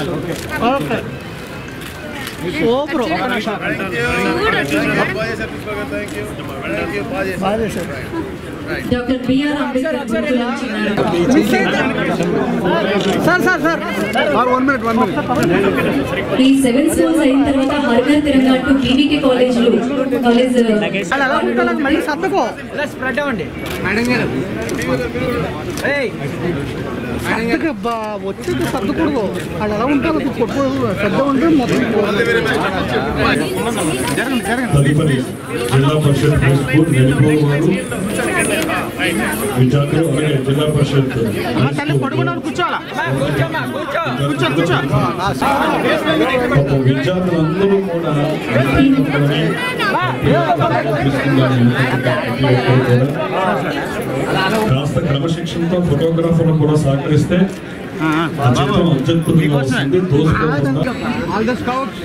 Okay super బాగా చేశారు doctor BR Ambedkar Gurukulam Chinnaram sir sir sir one minute one minute ఈ seven schools అయిన తర్వాత హర్ఘర్ తిరంగా టు బీవీకే కాలేజీలు కాలేజ్ అలా ఎలా ఉంటాను మళ్ళీ సర్దుకో స్ప్రెడ్ అవ్వండి సర్దుకబ్బా వచ్చేది సర్దుకూడదు వాళ్ళు ఎలా ఉంటారు అది కొట్టుకోదు పెద్ద ఉంటే మొత్తం తదుపరి జిల్లా పరిషత్ హై స్కూల్ నెల్లూరు వారు విద్యార్థులు అలాగే జిల్లా పరిషత్ హై తల్లి స్కూల్ పడుకున్నాను కూర్చోవాలా కూర్చో కూర్చో పాపం విద్యార్థులందరూ కూడా కాస్త క్రమశిక్షణతో ఫోటోగ్రాఫర్లు కూడా సహకరిస్తే ఆ చిత్రం అత్యద్భుతంగా వస్తుంది దోసుకోకుండా ఆల్ ద స్కౌట్స్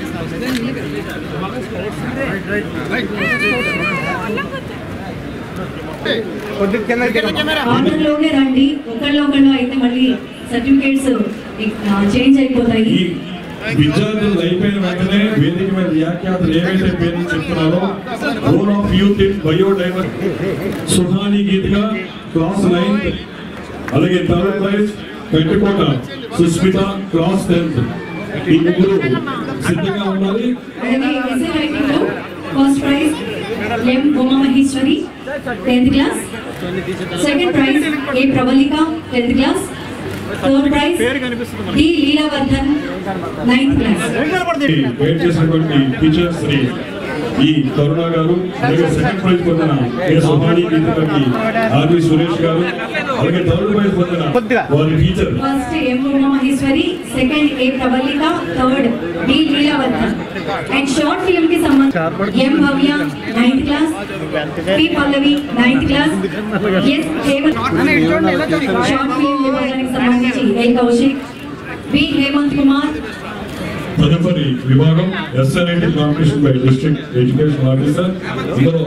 ఆర్డర్లోనే రండి ఒకళ్ళు ఒకళ్ళు అయితే మళ్ళీ సర్టిఫికేట్స్ చేంజ్ అయిపోతాయి ఈ విద్యార్థులు అయిపోయిన వెంటనే వేదిక మీద వ్యాఖ్యాతలు ఏవైతే పేర్లు చెప్తున్నారో role of youth in biodiversity Suhani Geetika class ninth అలాగే థర్డ్ ప్రైజ్ పెట్టుకోట సుస్మిత క్లాస్ టెన్త్ ఈ ముగ్గురు సిద్ధంగా ఉండాలి అలాగే ఎస్ఏ రైటింగ్ లో first prize M Uma Maheshwari tenth class second prize A Prabalika tenth class third prize D Leelavardhan ninth class వెయిట్ చేసినటువంటి టీచర్ శ్రీ ఈ కరుణ గారు అలాగే సెకండ్ ప్రైజ్ పొందిన ఏ సుహాని గీతికకి ఆర్వి సురేష్ గారు అలాగే థర్డ్ ప్రైజ్ పొందిన వారి teacher first M Uma Maheshwari second A Prabalika third D Leelavardhan and short film కి సంబంధించి M Bhavya ninth class P Pallavi ninth class S Hemanth short film విభాగానికి సంబంధించి ఎల్ కౌశిక్ బి హేమంత్ కుమార్ తదుపరి విభాగం SNIT competition by district education officer ఇందులో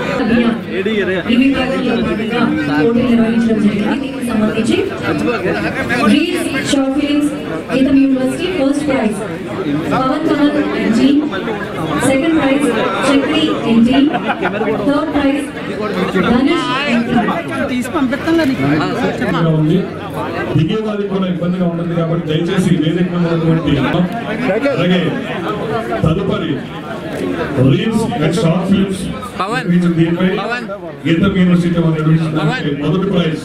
ఈ విభాగంలో భాగంగా పోటీ నిర్వహించడం జరిగింది దీనికి సంబంధించి reels short films Gitam university first prize Pavan Kamal NG second prize Chakri NG third prize Dhanush NG తీసి పంపిస్తాను నీకు ఇబ్బందిగా ఉంది దిగే వారికి కూడా ఇబ్బందిగా ఉంటుంది కాబట్టి దయచేసి వేదిక మీద ఉన్నటువంటి అలాగే తదుపరి రీల్స్ అండ్ షార్ట్ ఫిల్మ్స్ దీనిపై గీతం యూనివర్సిటీ వారు నిర్వహించిన మొదటి prize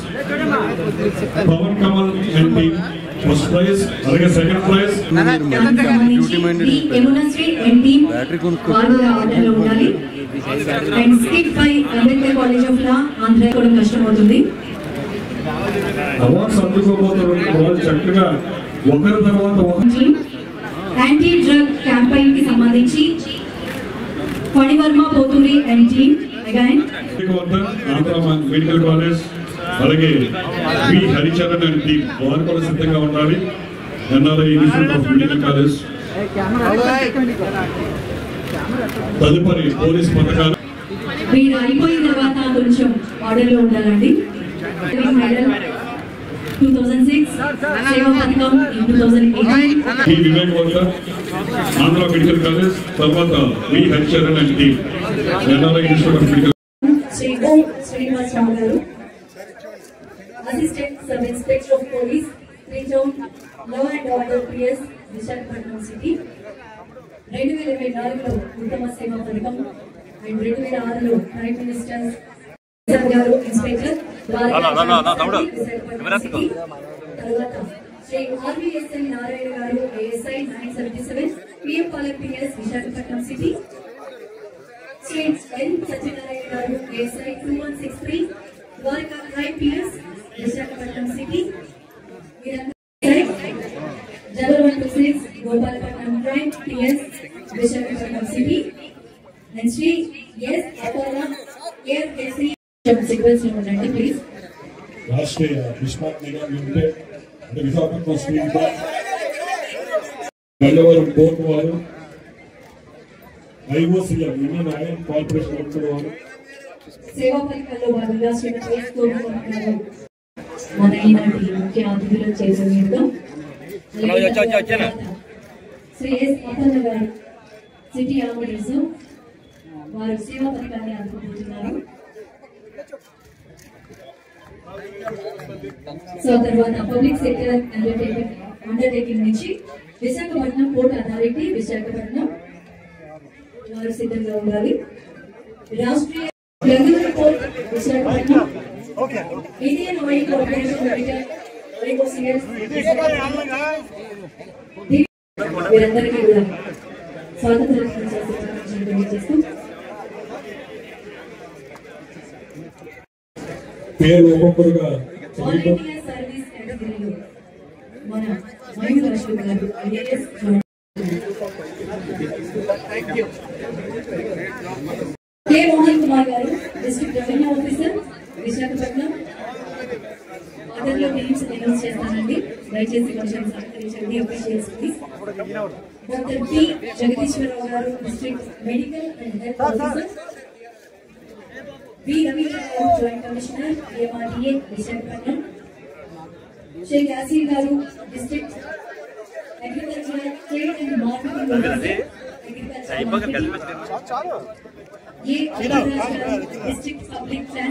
Pavan Kamal MP first prize అలాగే సెకండ్ ప్రైజ్ దానికి సంబంధించి ది యమునశ్రీ అండ్ టీమ్ వారు కూడా ఆర్డర్లో ఉండాలి and skip by Ambedkar college of law Andhra కూడా కష్టమవుతుంది అవార్డ్స్ అందుకోబోతున్న వాళ్ళు చక్కగా ఒకరి తర్వాత ఒకరు యాంటీ డ్రగ్ క్యాంపెయిన్ కి సంబంధించి Phanivarma Poturi and team again Vivekavardhan Andhra medical college అలాగే వి హరిచరణ్ అండ్ టీమ్ వారు కూడా సిద్ధంగా ఉండాలి NRI institute of medical college తదుపరి పోలీస్ పథకాలు మీరు అయిపోయిన తర్వాత కొంచెం ఆర్డర్లో ఉండాలండి మెడల్ టూ థౌజండ్ సిక్స్ సేవా పథకం two thousand eight V Vivekavardhan Andhra medical college తర్వాత V Haricharan and team NRI institute of medical Shri Om Srinivasarao garu assistant sub inspector of police three zone law and order PS Visakhapatnam city రెండు వేల ఇరవై నాలుగులో ఉత్తమ సేవా పథకం అండ్ రెండు వేల ఆరులో prime minister sir garu inspector Dwaraka Visakhapatnam city తర్వాత Shri RVSL Narayana garu ASI nine seventy seven PM Palak PS Visakhapatnam city Shri N Satyanarayana garu ASI two one six three Dwaraka crime PS Visakhapatnam city double one two six Gopalapatnam crime PS Visakhapatnam city and Shri S Apollo AFSC sequence ఉండండి please Rashtriya బిస్మార్క్ Nigam limited అంటే Visakhapatnam steel plant Gannavaram port వారు IOCL Indian iron corporation limited వారు సేవా ఫలితాల్లో భాగంగా శ్రీమతి yes కోరుకుంటున్నారు మన ఈనాటి ముఖ్య అతిథులు చేసిన వచ్చా, వచ్చా, వచ్చానా? శ్రీ ఎస్ అప్పన్న గారు సిటీ ఆంబులెన్స్ వారు సేవా పథకాన్ని అందుకుంటున్నారు సో తర్వాత పబ్లిక్ సెక్టర్ అండర్టేకింగ్ అండర్టేకింగ్ నుంచి విశాఖపట్నం పోర్ట్ అథారిటీ విశాఖపట్నం వారు సిద్ధంగా ఉండాలి Rashtriya Bengaluru port Visakhapatnam Indian oil corporation limited IOCL వీరందరికీ కూడా స్వాతంత్ర చేస్తూ పేరు ఒక్కొక్కరుగా ఆల్ చదివిద్దాం ఇండియా సర్వీస్ కేటగిరీలో మన మయూర్ అశోక్ గారు ఐఏఎస్ కె మోహన్ కుమార్ గారు డిస్ట్రిక్ట్ రెవెన్యూ ఆఫీసర్ విశాఖపట్నం ఆర్డర్లో నేమ్స్ అనౌన్స్ చేస్తానండి దయచేసి కొంచెం సహకరించండి officials please doctor P Jagadeeswararao garu district medical and health officer B Ravindra garu joint commissioner AMRDA Visakhapatnam Sheikh Yasir garu district agricultural trade and marketing officer agricultural A agriculture garu district public trans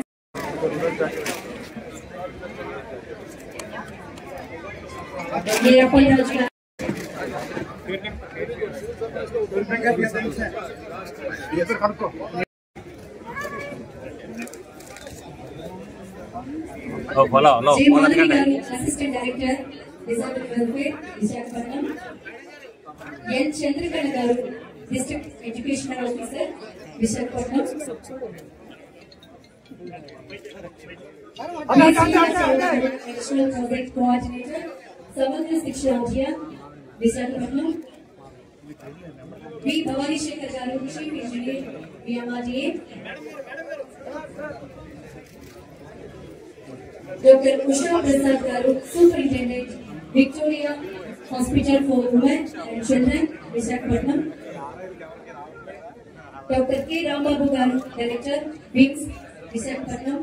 A Appalaraju garu ఫలో లో Shri Madhavi garu assistant director disable welfare Visakhapatnam N Chandrakala garu district educational officer Visakhapatnam national project coordinator Samagra Shiksha Abhiyan Visakhapatnam V Bhavani Shekhar garu chief engineer VMRDA doctor Usha Prasad garu superintendent Victoria hospital for women and children Visakhapatnam doctor K Rambabu garu director wings Visakhapatnam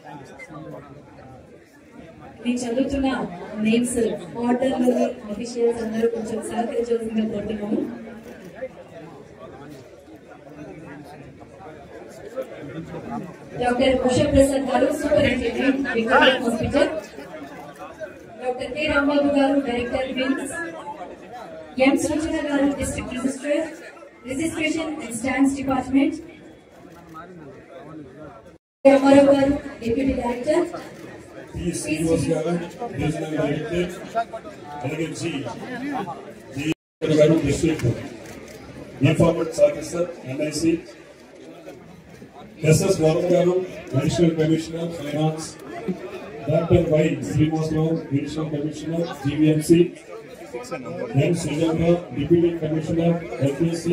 నేను చదువుతున్న names ఆర్డర్లోని officials అందరూ కొంచెం సహకరించవలసిందిగా కోరుతున్నాము doctor Usha Prasad garu superintendent Victoria hospital doctor K Rambabu garu director wings M Suchana garu district registrar registration and stands department Ramarao garu deputy director P Srinivas garu regional director అలాగే G G garu district informatics officer NIC SS Varam garu additional commissioner finance doctor Y Srinivasarao additional commissioner GVMC M Sujatha deputy commissioner FSC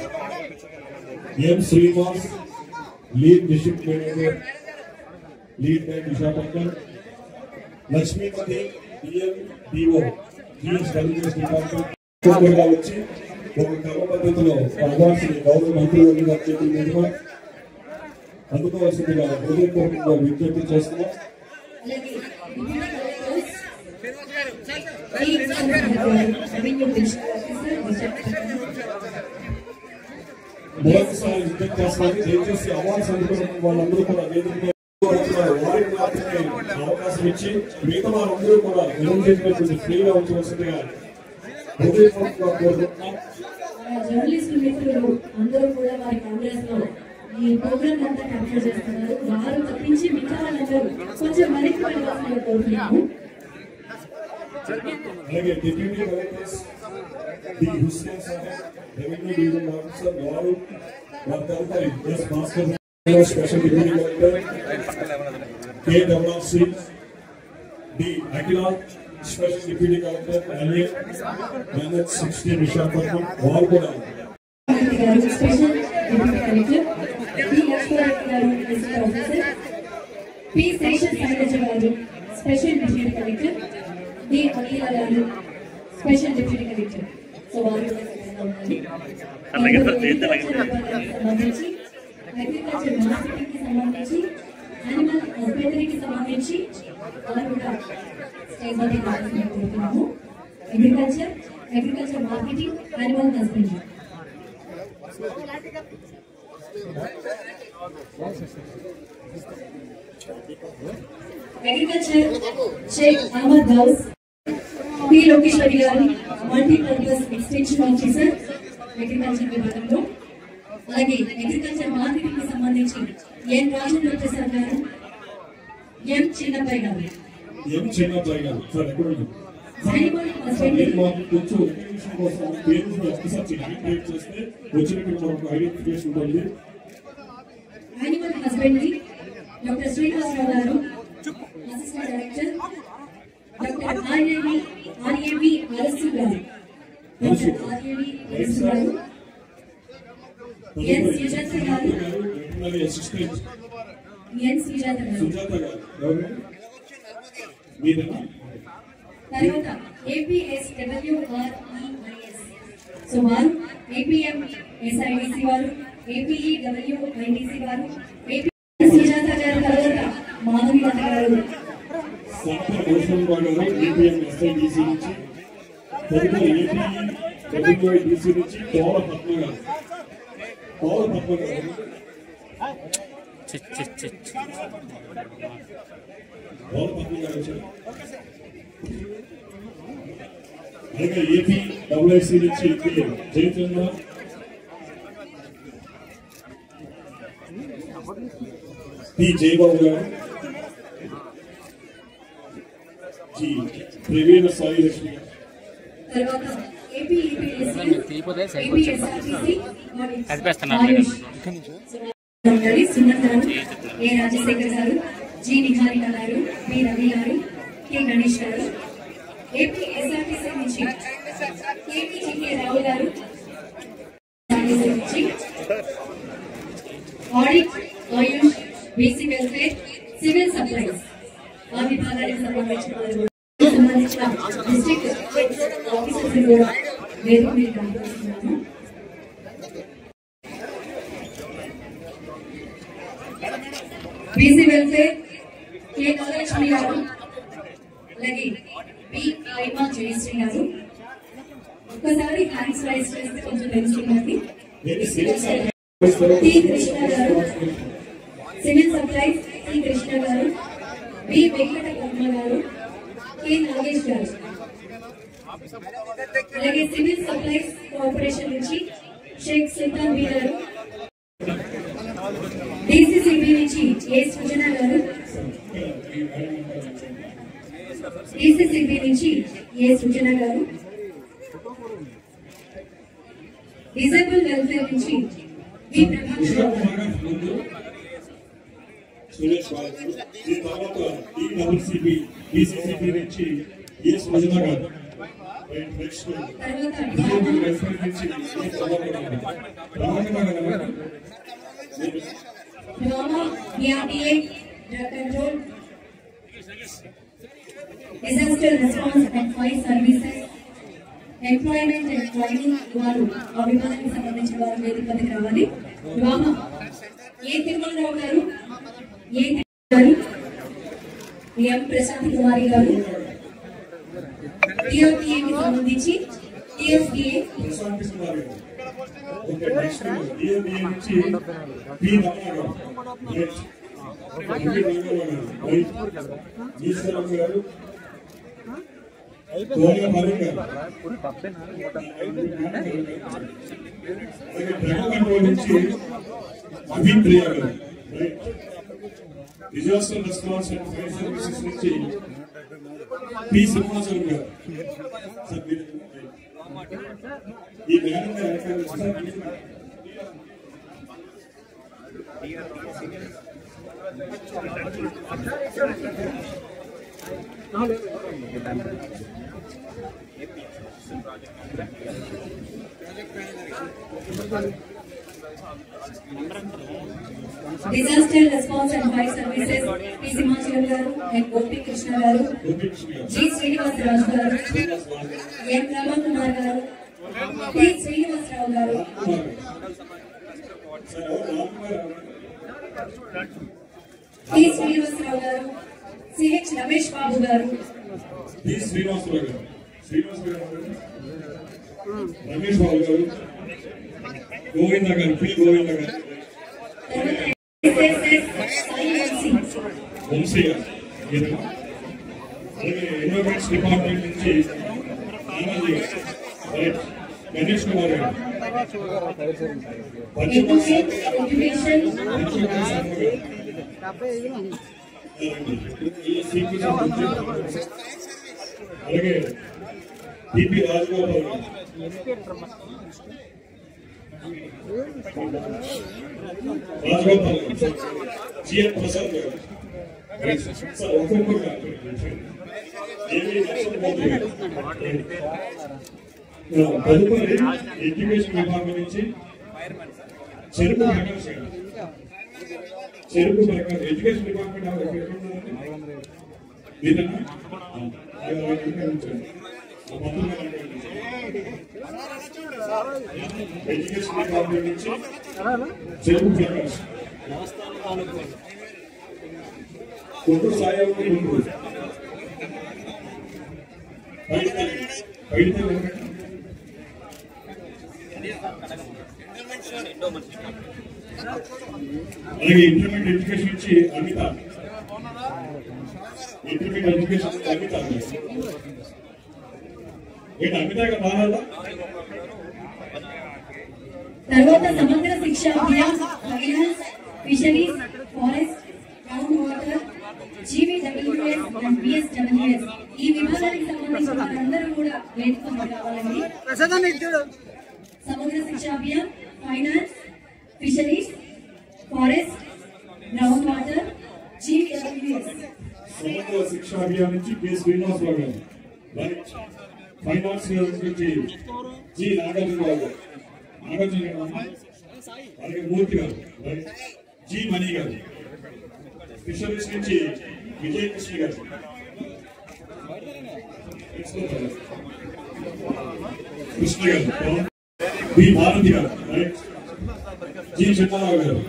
M Srinivas lead district manager lead by Visakhapatnam Lakshmipathi DM DO GS WS department ఒక్కొక్కరుగా వచ్చి ఒక క్రమ పద్ధతిలో awards గౌరవ మంత్రి గారి చేతుల మీదుగా అందుకోవాల్సిందిగా హృదయపూర్వకంగా విజ్ఞప్తి చేస్తున్నాం అలాగే రెవెన్యూ డివిజనల్ ఆఫీసర్ విశాఖపట్నం మొదటిసారి విజ్ఞప్తి చేస్తున్నాను దయచేసి అవార్డ్స్ అందుకున్న వాళ్ళందరూ కూడా వేదిక మీద కూర్చున్నారు. వారికి మాత్రమే అవకాశం ఇచ్చి మిగతా వారందరూ కూడా ఎలిమినేట్ ఫ్రీగా ఉంచవలసిందిగా హృదయపూర్వకంగా కోరుకుంటున్నాం మన జర్నలిస్ట్ మిత్రులు అందరూ కూడా వారి కెమెరాస్ లో ఈ ప్రోగ్రామ్ అంతా క్యాప్చర్ చేస్తున్నారు వారు తప్పించి మిగతా వాళ్ళందరూ కొంచెం వెనక్కి వెళ్ళవలసిన కోరుతున్నాము అలాగే deputy collectors D Hussain Saheb revenue division officer వారు వారి తదుపరి S Bhaskar special deputy collector K WC D Akhila special deputy collector LA NH sixteen Visakhapatnam వారు కూడా Murthy garu special deputy collector P Lakshmareddy garu district officer P Seshan Sailaja garu special deputy collector D Akhila garu special deputy collector so వారు కూడా సిద్ధంగా ఉండాలి. Agriculture విభాగానికి సంబంధించి అగ్రికల్చర్ మార్కెటింగ్ కి సంబంధించి యానిమల్ హస్బెండరీకి సంబంధించి వారు కూడా స్టేజ్ మీద రావాల్సిందిగా కోరుతున్నాము agriculture agriculture marketing animal husbandry agriculture Sheikh Ahmed Ghouse P Lokeshwari garu multipurpose extension officer agriculture విభాగంలో అలాగే అగ్రికల్చర్ మార్కెటింగ్ కి సంబంధించి ఎన్ రాజేంద్ర ప్రసాద్ గారు ఎం చిన్నపై గారు ఏం చిన్నబ్బాయి గారు సార్ ఎక్కడ ఉన్నారు యానిమల్ మీరు హస్బెండరీ మాకు కొంచెం ఇన్ఫర్మేషన్ కోసం పేరు ఒక్కసారి చెప్పి క్రియేట్ చేస్తే వచ్చినట్టు మనకు ఐడెంటిఫికేషన్ ఉంటుంది animal husbandry doctor Srinivasarao garu assistant director doctor RAV RAV Arasu garu doctor ఆర్ఏవి Arasu గారు ఎన్ సుజాత గారు వెటనరీ అసిస్టెంట్ ఎన్ సుజాత గారు సుజాత గారు ఎవరు మీరేనా తర్వాత ఏపీఎస్ డబ్ల్యూఆర్ఈఐఎస్ సో వారు ఏపీఎం ఎస్ఐడిసి వారు ఏపీఈ డబ్ల్యూఐడిసి వారు ఏపీ సుజాత గారు తర్వాత మాధవి లత గారు సంపర్ భూషణ్ గారు ఏపీఎం ఎస్ఐడిసి నుంచి తదుపరి ఏపీ డబ్ల్యూఐడిసి నుంచి తోల పద్మ గారు తోల పద్మ గారు తోల పద్మ గారు వచ్చారు అలాగే ఏపీ డబ్ల్యూఐసి నుంచి పి. జయచంద్ర పి జయబాబు గారు జి ప్రవీణ సాయి లక్ష్మి గారు తర్వాత ఏపీ ఈపీఎస్సీ ఏపీఎస్ఆర్టీసీ కనిపిస్తున్నారు గారి సుమన్ గారు ఏ రాజశేఖర్ గారు జి నిహారిక గారు బి రవి గారు కె గణేష్ గారు ఏపీ ఎస్ఆర్టీసీ నుంచి కేటీజీకే రావు గారు SRTC నుంచి audit Ayush basic welfare civil supplies ఆ విభాగానికి సంబంధించిన వారు సంబంధించిన డిస్ట్రిక్ట్ ఆఫీసర్స్ కూడా వేదిక మీద కనిపిస్తున్నాము BC welfare K Nagalakshmi garu అలాగే పి ఐమా జయశ్రీ గారు ఒక్కసారి హ్యాండ్స్ రైస్ చేస్తే కొంచెం తెలుసుకున్నది నేను సివిల్ టి కృష్ణ గారు సివిల్ సప్లైస్ టి కృష్ణ గారు బి వెంకట పద్మ గారు కె నాగేష్ గారు అలాగే సివిల్ సప్లైస్ కార్పొరేషన్ నుంచి షేక్ సుల్తాన్ బి గారు డిసిసిబి నుంచి ఏ సృజన గారు డిసిసిబి నుంచి ఏ సృజన గారు డిజేబుల్ వెల్ఫేర్ నుంచి వి ప్రభాకర్ ఉషా కుమార్ గారు ముందు సురేష్ బాబు దీని తర్వాత ఈ డబ్ల్యూసిపి బీసీసీపీ నుంచి A Srujana garu right next తర్వాత డిజేబుల్ వెల్ఫేర్ నుంచి A Prabhakar garu Prabhakar garu drama DRDA drug control disaster response and fire services employment and training వారు ఆ విభాగానికి సంబంధించిన వారు వేదిక వద్దకు రావాలి డ్రామా ఏ తిరుమలరావు గారు ఏ తిరుమల గారు ఎం ప్రశాంత్ కుమారి గారు టిఎఫ్డిఏకి సంబంధించి టిఎఫ్డిఏ Prashant Kumar garu okay next DMA నుంచి P Ramana garu right P Ramana garu right ఈశ్వరం గారు కోయ హరి గారు అలాగే డ్రగ్ కంట్రోల్ నుంచి Abhipriya garu right disaster response and fire services నుంచి పి సింహాచలం గారు సార్ మీరు ఈ మేడం గారు ఎక్కడ వస్తారు? Disaster response and fire services P Simhachalam garu and Gopi Krishna గారు గోపికృష్ణ గారు జి శ్రీనివాసరాజు గారు ఎం రమణ్ కుమార్ గారు పి శ్రీనివాసరావు గారు కుమార్ గారు. సార్ ఎవరు? రామ్ కుమార్ గారు. పి శ్రీనివాసరావు గారు సిహెచ్ రమేష్ బాబు గారు పి శ్రీనివాసరావు గారు శ్రీనివాస్ గారు రమేష్ బాబు గారు గోవింద గారు పి గోవింద గారు వంశీ గారు ఈయన. అలాగే ఎన్విరాన్మెంట్స్ డిపార్ట్మెంట్ నుంచి ఆనంద్ గారు రైట్. గణేష్ కుమార్ గారు పశ్చిమ ఎడ్యుకేషన్ పశ్చిమ సంఘం గారు డెబ్బై ఐదు అని. ఈ సీక్వెన్స్ గురించి అలాగే టిపి రాజగోపాల్ గారు రాజగోపాల్ గారు జిఎన్ ప్రసాద్ గారు సార్ ఒక్కొక్కరు గారు ఏవి నరసింహమూర్తి గారు. తదుపరి ఎడ్యుకేషన్ విభాగం నుంచి చెరుకు ప్రకాష్ గారు చెరుకు ప్రకాష్ ఎడ్యుకేషన్ డిపార్ట్మెంట్ ఎవరు ఎక్కడ ఉన్నారండి మీరేనా ఆ, ఆ, ఇక్కడ ఉంచండి. ఆ మొత్తం మీద ఇక్కడ ఉంచండి. ఎడ్యుకేషన్ డిపార్ట్మెంట్ నుంచి చెరుకు ప్రకాష్ కొట్టు సాయం గుంటూరు బయట బయట ఉండండి. అలాగే ఇంటర్మీడియట్ ఎడ్యుకేషన్ ఇచ్చి అమిత ఇంటర్మీడియట్ ఎడ్యుకేషన్ ఇచ్చి అమిత ఏంటి అమిత గారు రావాలా తర్వాత Samagra Shiksha Abhiyan finance fisheries forest ground water GVWS and BSWS ఈ విభాగానికి సంబంధించిన వారందరూ కూడా వేదిక మీద రావాలండి ప్రసాదాన్ని ఇచ్చాడు Samagra Shiksha Abhiyan finance fisheries forest ground water GVWS Samagra Shiksha Abhiyan నుంచి కె శ్రీనివాసరావు గారు రైట్ ఫైనాన్స్ నుంచి జి నాగార్జున గారు నాగార్జున గారు అలాగే మూర్తి గారు రైట్ జి మణి గారు ఫిషరీస్ నుంచి విజయ కృష్ణ గారు కృష్ణ గారు బి భారతి గారు రైట్ జి చిన్నారావు గారు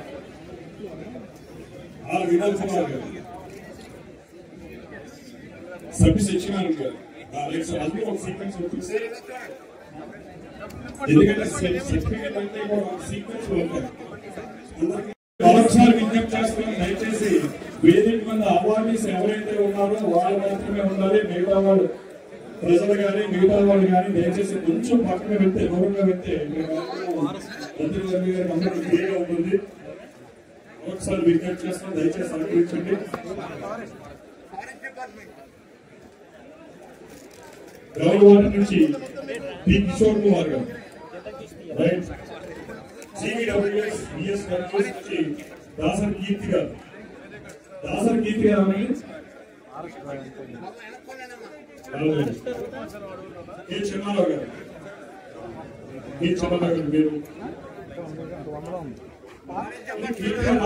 ఆర్ వినోద్ కుమార్ గారు సభ్య సత్యనారాయణ గారు ఆ, రైట్ సార్ అన్ని ఒక సీక్వెన్స్ వచ్చేసి ఎందుకంటే సర్టిఫికేట్ అంటే కూడా ఒక సీక్వెన్స్ ఉంటాయి అందరికీ మరొకసారి విజ్ఞప్తి చేస్తున్నాం దయచేసి వేదిక మీద అవార్డీస్ ఎవరైతే ఉన్నారో వాళ్ళు మాత్రమే ఉండాలి మిగతా వాళ్ళు ప్రజలు కానీ మిగతా వాళ్ళు కానీ దయచేసి కొంచెం పక్కన వెళ్తే దూరంగా వెళ్తే మంత్రి గారి గారికి అందరికీ క్లియర్గా ఉంటుంది ఒకసారి విజ్ఞప్తి చేస్తున్నాం దయచేసి సహకరించండి గ్రౌండ్ వాటర్ నుంచి P Kishore Kumar garu right సివిడబ్ల్యూఎస్ BS Kurnool నుంచి దాసర్ కీర్తి గారు దాసర్ కీర్తి గారు అనండి అలాగే. కె చిన్నారావు గారు కె చిన్నారావు గారు మీరు కీర్తి గారు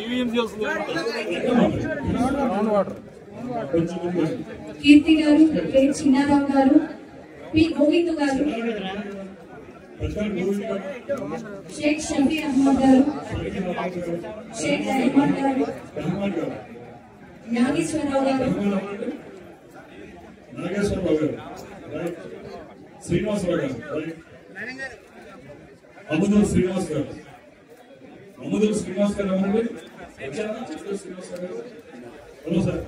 ఆరోగ్యం. కొంచెం ముందు. కీర్తి గారు కె చిన్నారావు గారు పి గోవింద్ గారు ప్రజలు గోవింద్ గారు షేక్ షఫీ అహ్మద్ గారు షేక్ అహ్మద్ గారు రెహమాన్ గారు నాగేశ్వరరావు గారు నాగేశ్వరరావు గారు రైట్ శ్రీనివాసరావు గారు రైట్ అముదూరు శ్రీనివాస్ గారు అముదూరు శ్రీనివాస్ గారు ఎవరండి వచ్చారా? చిత్తూరు శ్రీనివాస్ గారు హలో సార్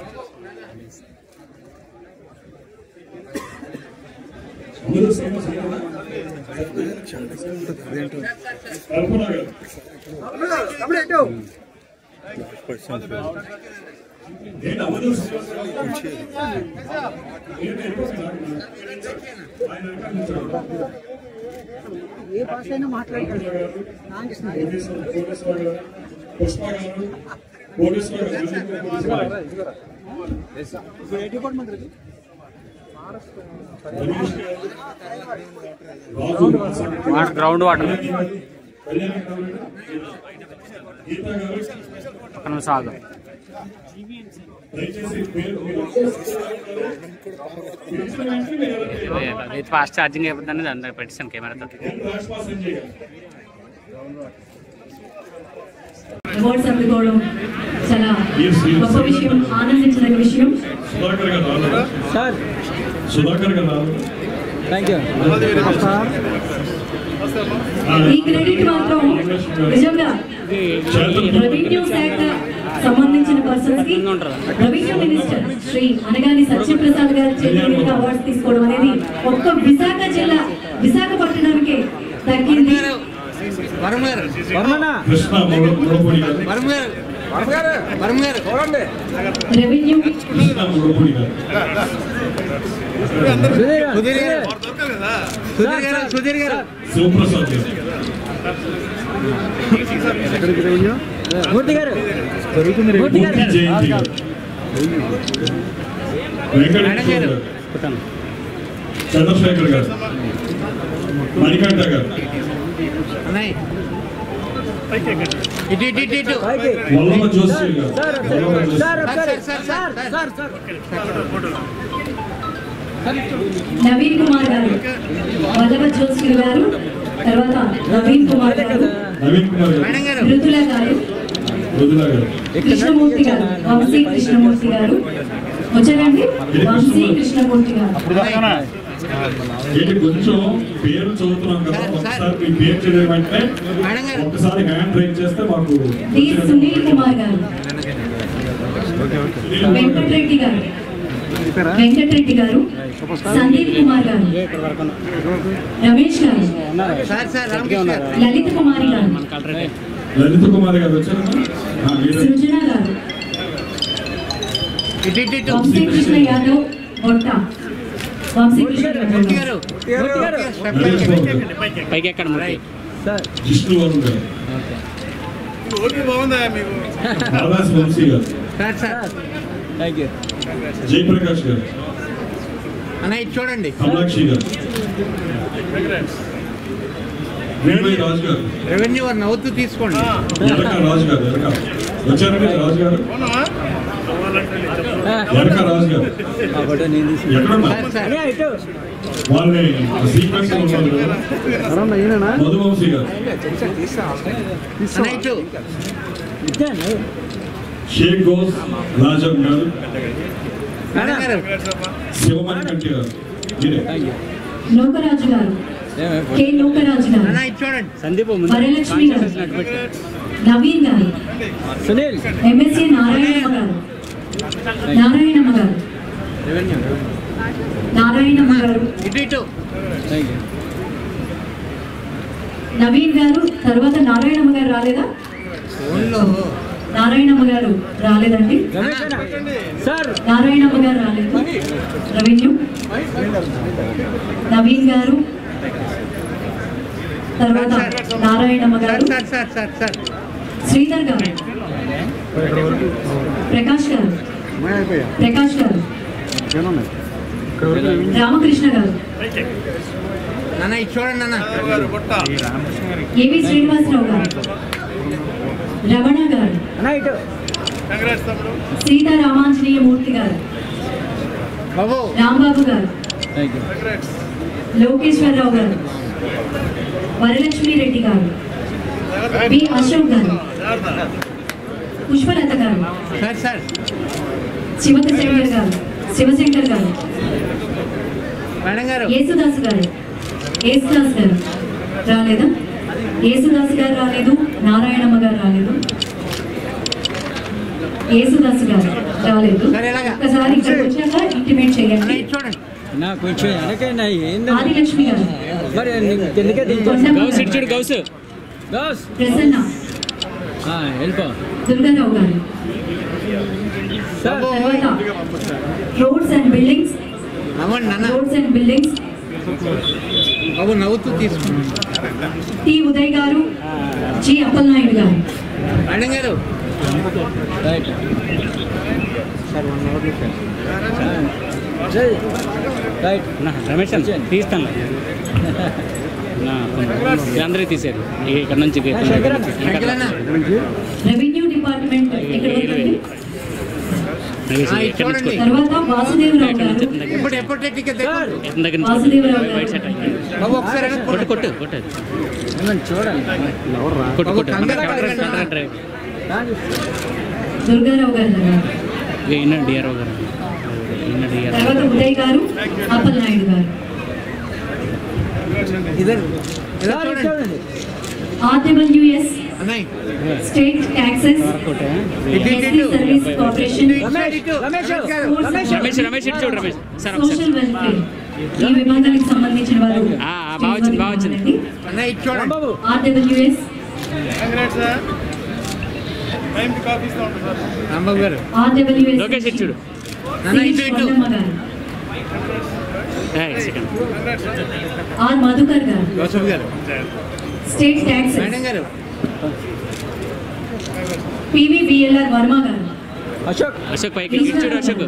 అముదూరు శ్రీనివాస్ గారు కల్పన గారు తమ్ముడు ఎటు ఏంటి అముదూరు శ్రీనివాస్ గారు ఏంటి ఎక్కువ ఆయన వెనకాల నిల్చోండి. ఏ భాష అయినా మాట్లాడతాడు నాగకృష్ణ కోటేశ్వర కోటేశ్వర గారు పుష్ప గారు కోటేశ్వర గారు కోటేశ్వర గారు. ఇప్పుడు ఏ డిపార్ట్మెంట్ ఇది Ramesh garu. Raju Vasanthi. Water ground water Kalyani garu. Kalyani గారు. గీత గారు పక్కన సాగు దయచేసి పేరు మీరు పిలిచిన వెంటనే మీరు ఎవరికి ఇది ఫాస్ట్ ఛార్జింగ్ అయిపోతుంది దాన్ని పెట్టిస్తాను కెమెరాతో ఎంత రాసి పాస్ అని చేయాలి అవార్డ్స్ అందుకోవడం చాలా Yes, yes. గొప్ప విషయం ఆనందించదగ్గ విషయం సుధాకర్ గారు రావాలి. సార్ సుధాకర్ గారు థ్యాంక్ యూ ఈ క్రెడిట్ మాత్రం నిజంగా రెవెన్యూ శాఖ సంబంధించిన పర్సన్స్ కి రెవెన్యూ మినిస్టర్ శ్రీ అనగాని సత్యప్రసాద్ గారి చేతుల మీదుగా అవార్డ్స్ తీసుకోవడం అనేది ఒక్క విశాఖ జిల్లా విశాఖపట్నానికి దక్కింది కృష్ణ ముడ- ముడపూడి గారు రెవెన్యూ కృష్ణ ముడపూడి గారు శివప్రసాద్ గారు మూర్తి గారు మూర్తి జయంతి గారు వెంకటేశ్వర గారు చంద్రశేఖర్ గారు మణికంఠ గారు వల్లభ జోషి గారు వల్లభ జోషి సార్ ఒకసారి sir sir sir sir Naveen Kumar గారు వల్లభ జోస్కి గారు తర్వాత నవీన్ కుమార్ గారు నవీన్ కుమార్ గారు మృదుల గారు మృదుల గారు కృష్ణమూర్తి గారు వంశీ కృష్ణమూర్తి గారు వచ్చారండి వంశీ కృష్ణమూర్తి గారు ఏంటి కొంచెం పేరు చదువుతున్నాం కదా ఒకసారి మీ పేరు చదివే వెంటనే ఒకసారి హ్యాండ్ రైట్ చేస్తే మాకు డి సునీల్ కుమార్ గారు వెంకటరెడ్డి గారు వెంకటరెడ్డి గారు సందీప్ కుమార్ గారు రమేష్ గారు లలిత కుమారి గారు లలిత కుమార్ గారు వచ్చారమ్మా ఆ, మీరే. సృజన గారు వంశీ కృష్ణ యాదవ్ బొట్ట వంశీ కృష్ణ యాదవ్ నరేష్ బాబు గారు పైకి ఎక్కడ మరి సార్ జిష్ణు వరుణ్ గారు ఆదాస్ వంశీ గారు థ్యాంక్ యూ జయప్రకాష్ గారు చూడండి కమలాక్షి గారు వినయ్ రాజు గారు రెవెన్యూ వారు నవ్వుతూ తీసుకోండి ఎలక రాజు గారు ఎలక వచ్చారండి రాజు గారు ఎలక రాజు గారు ఫోటో నేను తీసి ఎక్కడ సార్ ఇటు వాళ్ళని సీక్వెన్స్ లో ఉన్నారు కదా మధువంశీ గారు అన్న ఇటు ఇచ్చాను షేక్ గోస్ రాజన్ గారు మేడం గారు శివమణి కంటి గారు మీరే లోకరాజు గారు కె లోకరాజు గారు అన్న ఇటు చూడండి సందీప్ ముందు వరలక్ష్మి గారు నవీన్ గారు సునీల్ ఎంఎస్సి నారాయణమ్మ గారు నారాయణమ్మ గారు నారాయణమ్మ గారు ఇటు ఇటు థ్యాంక్ యూ నవీన్ గారు తర్వాత నారాయణమ్మ గారు రాలేదా ఫోన్లో నారాయణమ్మ గారు రాలేదండి రమేష్ అన్న. సార్ నారాయణమ్మ గారు రాలేదు రెవెన్యూ నవీన్ గారు తర్వాత నారాయణమ్మ సార్ గారు sir sir sir sir Sridhar గారు ప్రకాష్ గారు ప్రకాష్ గారు రామకృష్ణ గారు నాన్న ఇటు చూడండి అన్న ఏవి శ్రీనివాసరావు గారు రమణ గారు అన్న ఇటు సీతారామాంజనేయ మూర్తి గారు బాబు రాంబాబు గారు థ్యాంక్ యూ లోకేశ్వరరావు గారు వరలక్ష్మి రెడ్డి గారు బి అశోక్ గారు పుష్పలత గారు సార్ సార్ శివశంకర్ గారు శివశంకర్ గారు మేడం గారు యేసుదాస్ గారు యేసుదాస్ గారు రాలేదా యేసుదాస్ గారు రాలేదు నారాయణమ్మ గారు రాలేదు యేసుదాస్ గారు రాలేదు సరే, ఎలాగా? ఒకసారి ఇక్కడికి వచ్చాక ఇంటిమేట్ అన్న చేయండి ఇటు చూడండి నా కొంచెం వెనకైనా ఏంది ఆదిలక్ష్మి గారు మరి నీకు ఎందుకే కొండమ్మ గౌస్ ఇటు గారు, చూడు గౌస్ దోస్ ప్రసన్న వెళ్ళిపో దుర్గారావు గారు సార్ తర్వాత రోడ్స్ అండ్ బిల్డింగ్స్ నవ్వండి నాన్న రోడ్స్ అండ్ బిల్డింగ్స్ బాబు నవ్వుతూ తీసుకోండి టి ఉదయ్ గారు జి అప్పలనాయుడు గారు మేడం గారు రైట్ రైట్ నా రమేష్ అన్న తీస్తాను నా అందరూ తీసారు ఇక్కడ నుంచి ఇక్కడ నుంచి. శంకరన్న రెవెన్యూ డిపార్ట్మెంట్ ఇక్కడ వస్తుంది రమేష్, ఆ, ఇది ఇక్కడ నుంచి చూడండి. తర్వాత వాసుదేవరావు గారు ఎప్పుడు ఎప్పుడు టికెట్ తెచ్చుకోండి ఎత్తన దగ్గర నుంచి వాసుదేవరావు గారు. బయట సెట్ అయ్యి. బాబు ఒకసారి వెనక్కి కొట్టు కొట్టు. కొట్టు కొట్టు అది. చూడండి కొట్టు కొట్టు కంగారు మన పడకండి. కంగారు డ్రైవ్. దుర్గారావు గారు దగ్గర ఇక ఈయన డిఆర్ఓ గారు ఈయన డిఆర్ఓ తర్వాత ఉదయ్ గారు అప్పలనాయుడు గారు ఇద్దరు ఇలా చూడండి ఆర్డబ్ల్యూఎస్ అన్నయ్య స్టేట్ ట్యాక్సెస్ ఇటు ఇటు ఎస్సీ ఇటు సర్వీస్ కార్పొరేషన్ రమేష్ ఇటు రమేష్ గారు రమేష్ రమేష్ ఇటు చూడు రమేష్ సార్ ఒకసారి సోషల్ వెల్ఫేర్ ఈ విభాగానికి సంబంధించిన వారు ఆ, ఆ, బాగా వచ్చింది, బాగా వచ్చింది. అన్నయ్య ఇటు చూడండి ఆర్డబ్ల్యూఎస్ రాంబాబు గారు ఆర్డబ్ల్యూఎస్ లోకేష్ ఇటు చూడు అన్న ఇటు ఇటు గారు ఏయ్, సెకండ్ ఆర్ మధుకర్ గారు జోసఫ్ గారు స్టేట్ ట్యాక్సెస్ మేడం గారు పివిబిఎల్ఆర్ వర్మ గారు అశోక్ పైకి ఇటు చూడు అశోక్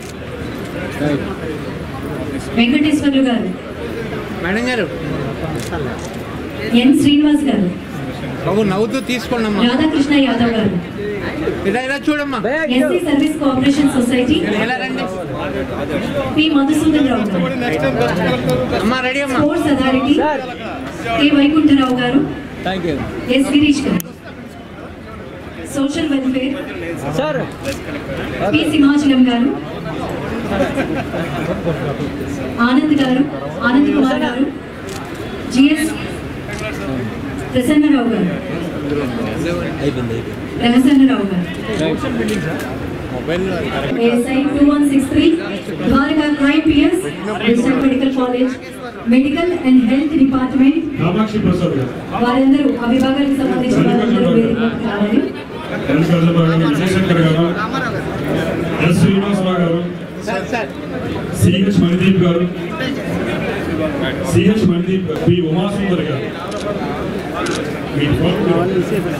వెంకటేశ్వర్లు గారు మేడం గారు ఎన్ శ్రీనివాస్ గారు బాబు నవ్వుతూ తీసుకోండి అమ్మా రాధాకృష్ణ యాదవ్ గారు ఇలా ఇలా చూడమ్మా ఎస్సీ సర్వీస్ కోఆపరేషన్ సొసైటీ ఎలా రండి పి మధుసూదన్ రావు గారు అమ్మా రెడీ అమ్మా స్పోర్ట్స్ అథారిటీ కె వైకుంఠరావు గారు ఎస్ గిరీష్ గారు సోషల్ వెల్ఫేర్ పి సింహాచలం గారు ఆనంద్ గారు ఆనంద్ కుమార్ గారు జిఎస్ ప్రసన్నరావు గారు ప్రసన్నరావు గారు ASI two one six three Dwaraka crime PS district medical college medical and health department Kamakshi Prasad గారు వారందరూ ఆ విభాగానికి సంబంధించిన వారందరూ వేదికకు రావాలి ఎన్ కృష్ణబాబు గారు విజయశంకర్ గారు ఎస్ శ్రీనివాసరావు గారు సార్ సార్ సిహెచ్ మణిదీప్ గారు సిహెచ్ మణిదీప్ గారు పి ఉమాసుందర్ గారు మీ ఫోన్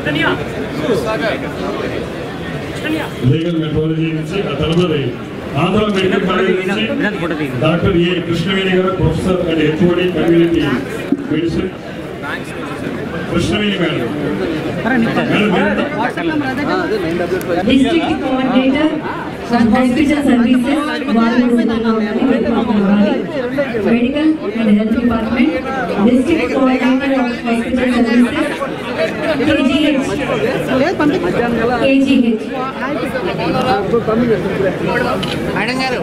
లీగల్ మెట్రాలజీ నుంచి ఆ తదుపరి ఆంధ్ర మెడికల్ కాలేజ్ నుంచి డాక్టర్ ఏ కృష్ణవేణి గారు professor and HOD community medicine Krishnaveni madam madam మీరు- డిస్ట్రిక్ట్ కోఆర్డినేటర్ హాస్పిటల్ సర్వీసెస్ వాళ్ళు medical and health department district coordinator of hospital services KGH KGH madam గారు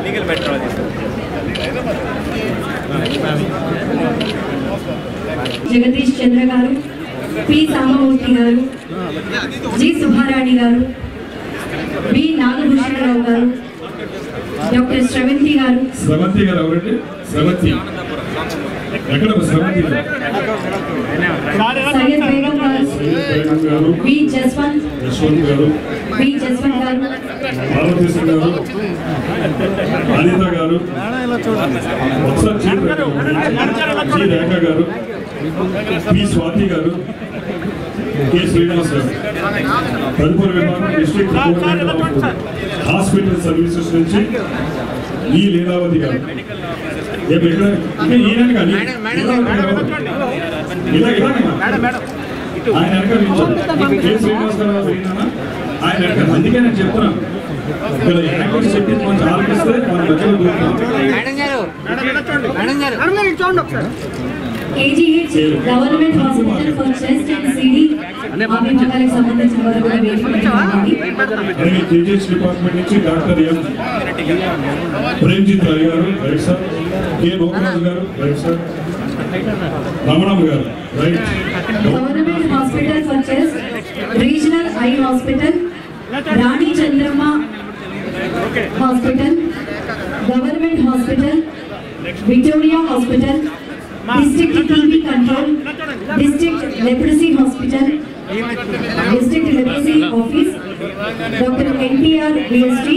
జగదీష్ చంద్ర గారు పి సామమూర్తి గారు జి సుబ్బారాణి గారు బి నాగభూషణరావు గారు డాక్టర్ శ్రవంతి గారు స్రవంతి గారు ఎవరండి స్రవంతి ఎక్కడ స్రవంతి గారు సయ్యద్ బేగం గారు బేగం గారు బి జస్వంత్ యశ్వంత్ గారు బి జస్వంత్ గారు బాలకృష్ణ గారు అనిత గారు ఒకసారి జీ రేఖ జీ రేఖ గారు పి స్వాతి గారు కె శ్రీనివాస్ గారు తదుపరి విభాగం district coordinator of hospital services నుంచి ఈ లీలావతి గారు ఏమి ఇక్కడ ఇక్కడ ఈయన కానీ మేడం, మేడం. ఇలా ఇలా ఆయన వెనక నిల్చోండి. కె శ్రీనివాస్ గారు ఈయన ఆయన వెనక అందుకే నేను చెప్తున్నాను ఇక్కడ యాంకర్స్ చెప్పి కొంచెం ఆలోచిస్తే మన మధ్యలో దూరుతాం మేడం గారు మేడం గారు KGH government hospital for chest and CD ఆ విభాగాలకు సంబంధించిన వారు కూడా వేదిక మీద ఉన్నారు. అలాగే కేజీఎస్ డిపార్ట్మెంట్ నుంచి డాక్టర్ ఎం ప్రేమ్జిత్ రాయ్ గారు రైట్ సార్ కె లోకరాజు గారు రైట్ సార్ రమణమ్మ గారు right government hospital for chest regional eye hospital Rani Chandramma hospital government hospital Victoria hospital district TB control district leprosy hospital district leprosy office doctor NTR BST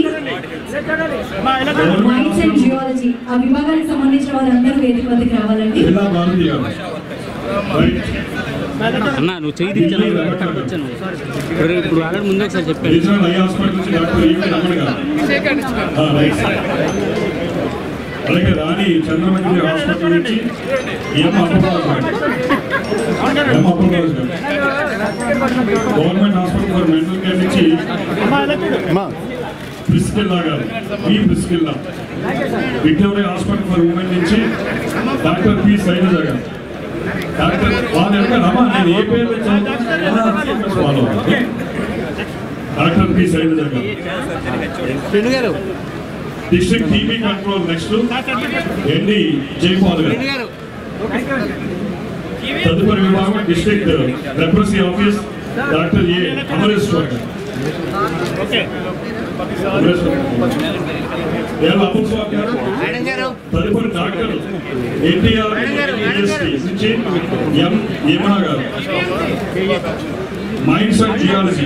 mines and geology ఆ విభాగానికి సంబంధించిన వారందరూ వేదిక వద్దకు రావాలండి జిల్లా భారతి గారు రైట్ అన్న నువ్వు చేయి దించాను అక్కడికి వచ్చాను ఇప్పుడు ఇప్పుడు ఆల్రెడీ ముందు ఒకసారి చెప్పాను రీజనల్ ఐ హాస్పిటల్ నుంచి డాక్టర్ ఈవి రమణ గారు ఆ, రైట్ సార్ అలాగే రాణి చంద్రమంజరి హాస్పిటల్ నుంచి ఎం అప్పలరాజు గారు ఎం అప్పలరాజు గారు government hospital for mental care నుంచి ప్రిస్కిల్లా గారు P Priscilla Victoria hospital for women నుంచి డాక్టర్ పి శైలజ గారు డాక్టర్ వాళ్ళ యొక్క రమ నేను ఏ పేరు ఫాలో డాక్టర్ పి శైలజ గారు ఫ్రెండ్ గారు district TB control next MD Jaipal గారు తదుపరి విభాగం district leprosy office doctor A Amareshwar గారు అమరేశ్వర్ ఏళ్ళ అబుల్ స్వామి గారు మేడం గారు తదుపరి డాక్టర్ ఎన్టీఆర్ యూనివర్సిటీ నుంచి ఎం యమున గారు మైండ్స్ అండ్ జియాలజీ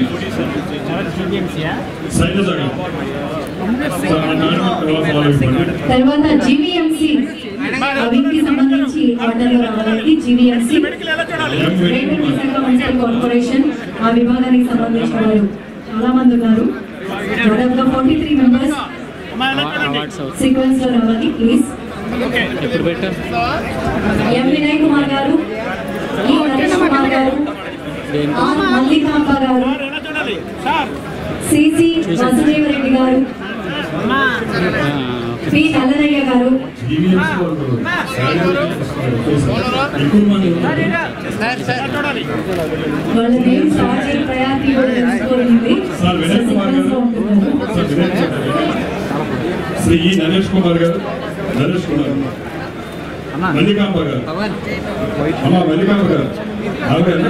శైలజ గారు సార్, ఆ నాయన ఎలా follow ఇవ్వండి. తర్వాత జీవీఎంసీ వింగ్కి సంబంధించి ఆర్డర్లు రావాలండి జీవీఎంసీ ఎం రేవెన్యూ వేణుగోపాల్. శాఖ మున్సిపల్ కార్పొరేషన్ ఆ విభాగానికి సంబంధించిన వారు చాలా మంది ఉన్నారు దాదాపుగా forty three members awards sequence లో రావాలి ప్లీజ్ ఎప్పుడు పెట్టా ఎం వినయ్ కుమార్ గారు ఈ నరేష్ కుమార్ గారు ఆర్ మల్లికాంబ గారు సిసి వాసుదేవరెడ్డి గారు పి నల్లరయ్య గారు జీవీఎంసీ వాళ్ళు ఎక్కువ మంది ఉన్నారు. సార్ సార్ వాళ్ళ నేమ్ స్టార్ట్ చేయ ప్రయారిటీ కూడా తెలుసుకోవాలండి సార్ వినయ్ కుమార్ గారు సార్ వినయ్ కుమార్ గారు. శ్రీ ఈ నరేష్ కుమార్ గారు నరేష్ కుమార్ మల్లికాంబ గారు పవన్ అమ్మ మల్లికాంబ గారు ఆవిడేనా?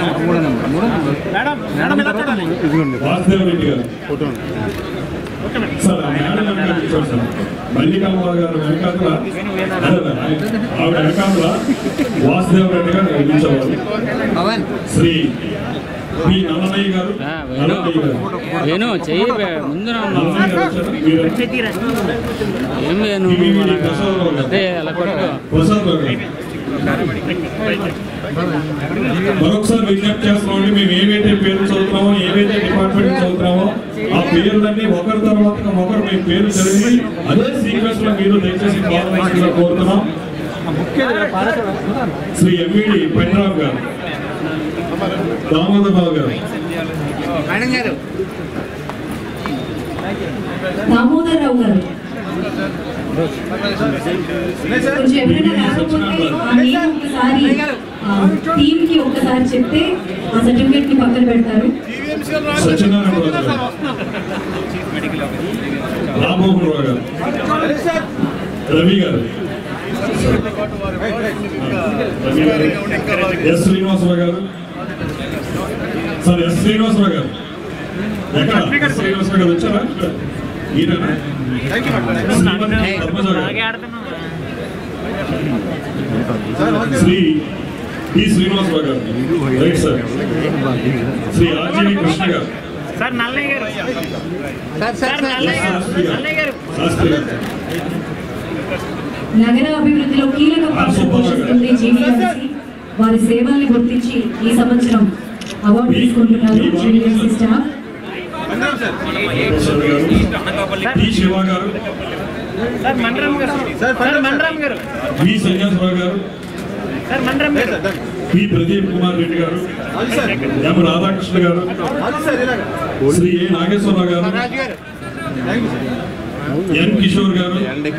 వాసుదేవ్ రెడ్డి గారు సార్ ఆ మేడం వెనకాల కూర్చోండి సార్ మల్లికాంబ గారు వెనకాల అదే, అదే, ఆయన- ఆవిడ వెనకాల వాసుదేవ్ రెడ్డి గారు నిలిచేవారు పవన్ శ్రీ పి నల్లనయ్య గారు ఆ, వేణు నల్లనయ్య గారు వేణు చెయ్యి వే- ముందున ఉన్నావు. నల్లనయ్య గారు వచ్చారు. మీరు ఏం వేణు అదే అలా కొట్టుకో ప్రసాద్ రావు గారు మరొకసారి విజ్ఞప్తి చేస్తున్నామండి మేము ఏవైతే పేర్లు చదువుతున్నామో ఏవైతే డిపార్ట్మెంట్ చదువుతున్నామో ఆ పేర్లన్నీ ఒకరి తర్వాత ఒకరు మీ పేరు చదివి అదే సీక్వెన్స్ లో మీరు దయచేసి ఫార్మేషన్ కోరుతున్నాం శ్రీ ఎంవిడి పెండ్రామ్ గారు దామోదర్ రావు గారు మేడం గారు దామోదర్ రావు గారు కొంచెం ఎవరైనా రాకపోతే ఆ నేమ్ ఒకసారి టీమ్ కి ఒక్కసారి చెప్తే ఆ సర్టిఫికేట్ ని పక్కన పెడతారు సత్యనారాయణ రావు గారు రామ్మోహన్ రావు గారు రవి గారు రవి గారు ఎస్ శ్రీనివాసరావు గారు సార్ ఎస్ శ్రీనివాసరావు గారు ఎక్కడ ఎస్ శ్రీనివాసరావు గారు వచ్చారా ఈయన శ్రీమతి పద్మజ గారు శ్రీ టి శ్రీనివాసరావు గారు right sir Shri RGV Krishna గారు sir sir sir S Shastri గారు శాస్త్రి గారు నగర అభివృద్ధిలో కీలక పాత్ర పోషిస్తుంది జీవీఎంసీ వారి సేవల్ని గుర్తించి ఈ సంవత్సరం అవార్డు తీసుకుంటున్నారు జీవీఎంసీ స్టాఫ్ ప్రసాద్ గారు టి శివ గారు సార్ మండరం గారు సార్ మండరం గారు వి సన్యాసరావు గారు సార్ మండరం గారు పి ప్రదీప్ కుమార్ రెడ్డి గారు ఎం రాధాకృష్ణ గారు శ్రీ ఏ నాగేశ్వరరావు గారు రాజు గారు ఎన్ కిషోర్ గారు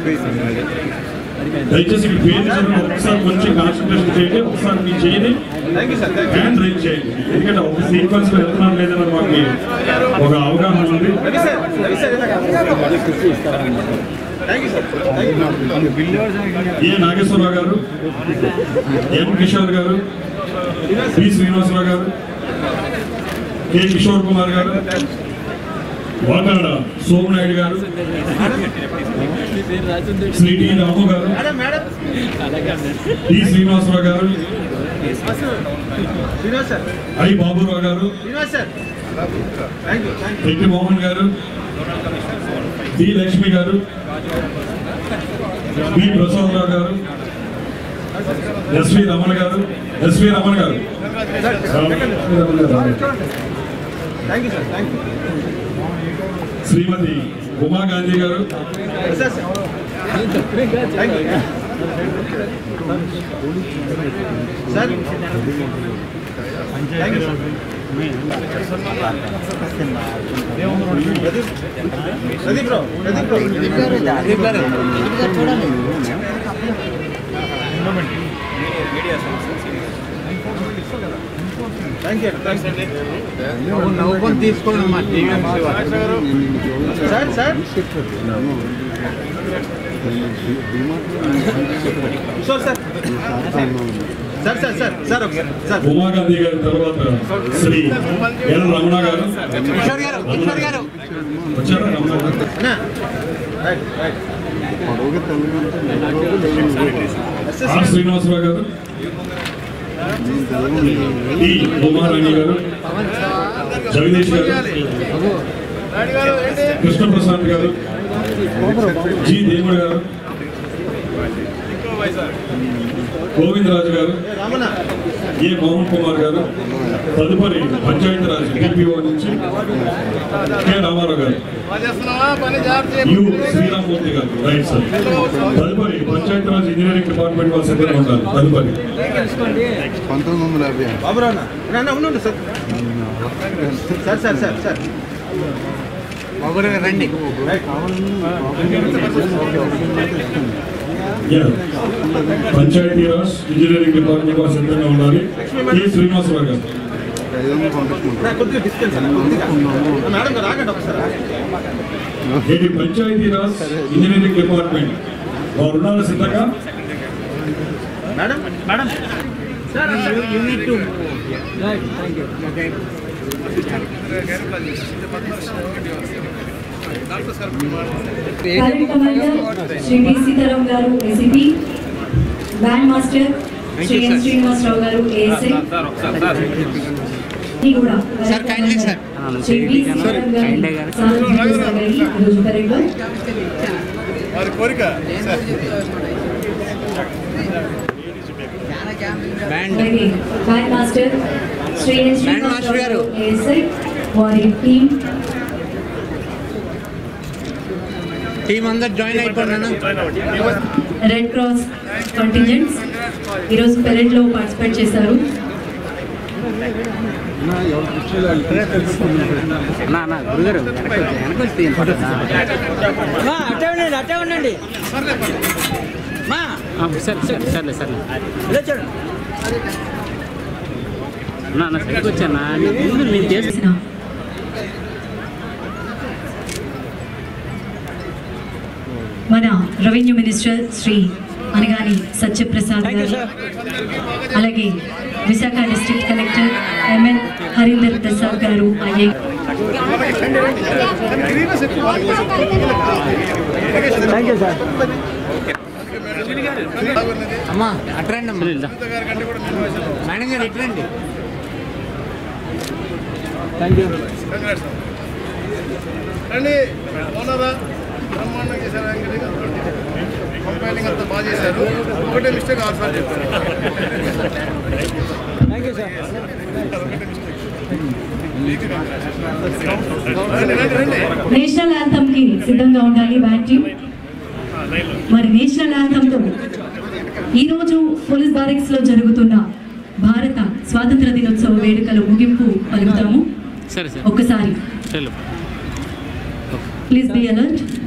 దయచేసి మీ పేరు చదివి ఒకసారి కొంచెం కాన్సన్ట్రేషన్ చేయండి ఒకసారి మీ చేయండి హ్యాండ్ రైజ్ చేయండి ఎందుకంటే ఒక సీక్వెన్స్ లో వెళ్తున్నాం లేదని మాకు ఒక అవగాహన ఉంది ఏ నాగేశ్వరరావు గారు ఎన్ కిషోర్ గారు పి శ్రీనివాసరావు గారు కె కిషోర్ కుమార్ గారు వాటాడ సోమనాయుడు గారు శ్రీ టి రాము గారు టి శ్రీనివాసరావు గారు ఐ బాబురావు గారు రెడ్డి మోహన్ గారు డి లక్ష్మి గారు బి ప్రసాదరావు గారు ఎస్వి రమణ గారు ఎస్వి రమణ గారు శ్రీమతి ఉమా గాంధీ గారు ప్రదీప్ గారు నవ్వుకొని తీసుకోండి మా TVMC sir sir Kishore sir sir sir sir sir ఒకసారి సార్ ఉమాగాంధీ గారి తర్వాత శ్రీ ఎల్ రమణ గారు కిషోర్ గారు కిషోర్ గారు వచ్చారా రమణ గారు అన్నా రైట్ రైట్ ఆర్ శ్రీనివాసరావు గారు టి ఉమారాణి గారు జగదీష్ గారు కృష్ణప్రసాద్ గారు జి దేవుడు గారు గోవిందరాజు గారు రామన్న ఏ మోహన్ కుమార్ గారు తదుపరి పంచాయతీరాజ్ డిపిఓ నుంచి కె రామారావు గారు యు శ్రీరామూర్తి గారు రైట్ సార్ తదుపరి పంచాయతీరాజ్ ఇంజనీరింగ్ డిపార్ట్మెంట్ వాళ్ళు సిద్ధంగా ఉండాలి తదుపరి పంతొమ్మిది వందల యాభై బాబురావు అన్న అన్న ఉండు sir sir sir sir sir Baburao రండి యా. పంచాయతీరాజ్ ఇంజనీరింగ్ డిపార్ట్మెంట్ వాళ్ళు సిద్ధంగా ఉండాలి కె శ్రీనివాసరావు గారు ఐదు వందలు పంపించమంటారు నా కొద్దిగా డిస్టెన్స్ అన్న కొద్దిగా మేడం గారు రాగండి ఒకసారి ఇది పంచాయతీరాజ్ ఇంజనీరింగ్ డిపార్ట్మెంట్ వారు ఉన్నారు సిద్ధంగా madam madam current commander Shri D Sitaram గారు ACP band master Shri N Srinivasarao గారు ఏఎస్ఐ ఇది కూడా sir, kindly, sir. Shri D Sitaram గారి సారథ్యంలో సాగాయి ఈరోజు పరేడ్లో అలాగే band master Shri N Srinivasarao గారు ఏఎస్ఐ వారి టీం టీం అందరు జాయిన్ అయిపోయినా రెడ్ క్రాస్ కంటింజెంట్స్ ఈరోజు పెరెడ్లో పార్టిసిపేట్ చేశారు ఎవరు కూర్చోలే వాళ్ళు తెలుసుకున్నారు నా నా గురుగారు వెనక్కి వచ్చి- వెనక్కి వచ్చి తీయండి ఫోటో. అట్టే ఉండండి అట్టే ఉండండి మా ఆ, సరే సరే సర్లే సర్లే ఇలా చూడండి నా నా సైడ్కి వచ్చానా ముందు నేను చేసి చేసిన మన రెవెన్యూ మినిస్టర్ శ్రీ అనగాని సత్యప్రసాద్ గారు అలాగే Visakha district collector MN Harinder Prasad గారు ఐఐ అమ్మా అట్రండి అమ్మా సునీల్ దా. మేడం గారు ఇట్రండి రండి బాగున్నారా బ్రహ్మాండం చేశారు వెంకటయ్య గారు. కంపైలింగ్ అంతా బాగా చేశారు ఒకటే మిస్టేక్ ఆన్సర్ చెప్పారు రండి రండి రండి నేషనల్ యాంథమ్ కి సిద్ధంగా ఉండాలి బ్యాట్ టీమ్ మరి నేషనల్ యాంథమ్ తో ఈ రోజు పోలీస్ బారెక్స్ లో జరుగుతున్న భారత స్వాతంత్ర దినోత్సవ వేడుకలు ముగింపు పలుకుతాము సరే సరే ఒక్కసారి చలో ప్లీజ్ బి అలర్ట్